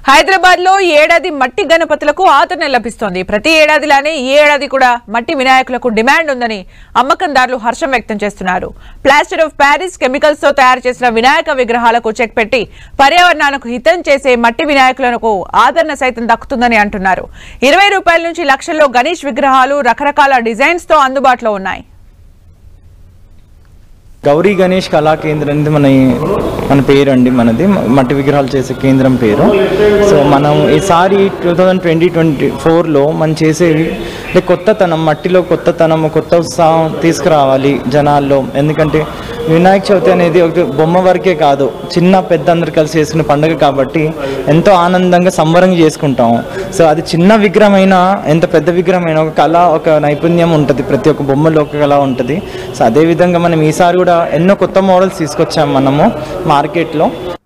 హైదరాబాద్ లో ఈ ఏడాది మట్టి గణపతులకు ఆదరణ లభిస్తోంది ప్రతి ఏడాదిలానే ఈ ఏడాది కూడా మట్టి వినాయకులకు డిమాండ్ ఉందని అమ్మకందారులు హర్షం వ్యక్తం చేస్తున్నారు ప్లాస్టర్ ఆఫ్ ప్యారిస్ కెమికల్స్ తో తయారు చేసిన వినాయక విగ్రహాలకు చెక్ పెట్టి పర్యావరణానికి హితం చేసే మట్టి వినాయకులకు ఆదరణ సైతం దక్కుతుందని అంటున్నారు ఇరవై రూపాయల నుంచి లక్షల్లో గణేష్ విగ్రహాలు రకరకాల డిజైన్స్ తో అందుబాటులో ఉన్నాయి గౌరీ గణేష్ కళా కేంద్రం అనేది మన మన పేరు అండి మనది మట్టి విగ్రహాలు చేసే కేంద్రం పేరు సో మనం ఈసారి టూ థౌజండ్ ట్వంటీ ట్వంటీ ఫోర్లో మనం చేసేవి అంటే కొత్తతనం మట్టిలో కొత్తతనం కొత్త ఉత్సాహం తీసుకురావాలి జనాల్లో ఎందుకంటే వినాయక చవితి అనేది ఒక బొమ్మ వరకే కాదు చిన్న పెద్ద అందరు కలిసి చేసుకునే పండుగ కాబట్టి ఎంతో ఆనందంగా సంబరంగా చేసుకుంటాం సో అది చిన్న విగ్రహమైనా ఎంత పెద్ద విగ్రహమైనా ఒక కళ ఒక నైపుణ్యం ఉంటుంది ప్రతి ఒక్క బొమ్మలో ఒక కళ ఉంటుంది సో అదేవిధంగా మనం ఈసారి కూడా ఎన్నో కొత్త మోడల్స్ తీసుకొచ్చాం మనము మార్కెట్లో